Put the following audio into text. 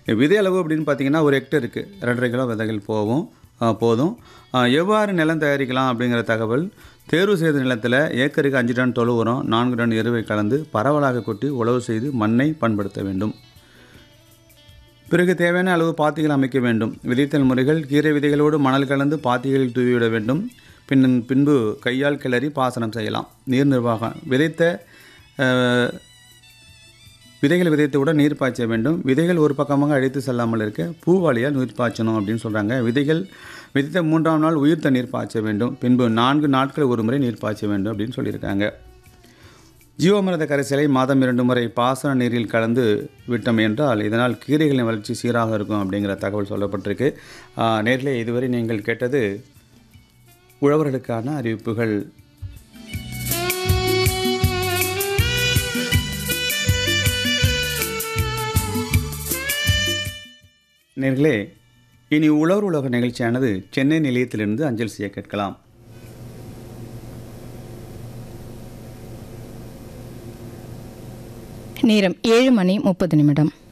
விதை அளவு அப்படின்னு பார்த்தீங்கன்னா ஒரு ஹெக்டருக்கு ரெண்டரை கிலோ விதைகள் போகும் ஆ, போதும் ஆ, எவ்வாறு நிலம் தயாரிக்கலாம் அப்படிங்கிற தகவல் தேர்வு செய்த நிலத்தில் ஏக்கருக்கு அஞ்சு டன் தொழு உரம் நான்கு டன் எருவை கலந்து பரவலாக கொட்டி உழவு செய்து மண்ணை பண்படுத்த வேண்டும் பிறகு தேவையான அளவு பாத்திகள் அமைக்க வேண்டும் விதைத்தல் முறைகள் கீரை விதைகளோடு மணல் கலந்து பாத்திகளில் தூவிவிட வேண்டும் பின் பின்பு கையால் கிளறி பாசனம் செய்யலாம் நீர் நிர்வாகம் விதைத்த அஹ், விதைகள் விதைத்தவுடன் நீர் பாய்ச்ச வேண்டும் விதைகள் ஒரு பக்கமாக அழைத்து செல்லாமல் இருக்க பூவாளியால் நீர் பாய்ச்சணும் அப்படின்னு சொல்கிறாங்க விதைகள் விதைத்த மூன்றாம் நாள் உயிர் தண்ணீர் பாய்ச்ச வேண்டும் பின்பு நான்கு நாட்கள் ஒரு முறை நீர் பாய்ச்ச வேண்டும் அப்படின்னு சொல்லியிருக்காங்க ஜீவாமிரத கரைசலை மாதம் இரண்டு முறை பாசன நீரில் கலந்து விட்டோம் என்றால் இதனால் கீரைகளின் வளர்ச்சி சீராக இருக்கும் அப்படிங்கிற தகவல் சொல்லப்பட்டிருக்கு ஆஹ், நேர்களே இதுவரை நீங்கள் கேட்டது உழவர்களுக்கான அறிவிப்புகள் நேர்களே இனி உழவர் உலக நிகழ்ச்சியானது சென்னை நிலையத்திலிருந்து அஞ்சல் செய்ய கேட்கலாம் நேரம் ஏழு மணி முப்பது நிமிடம்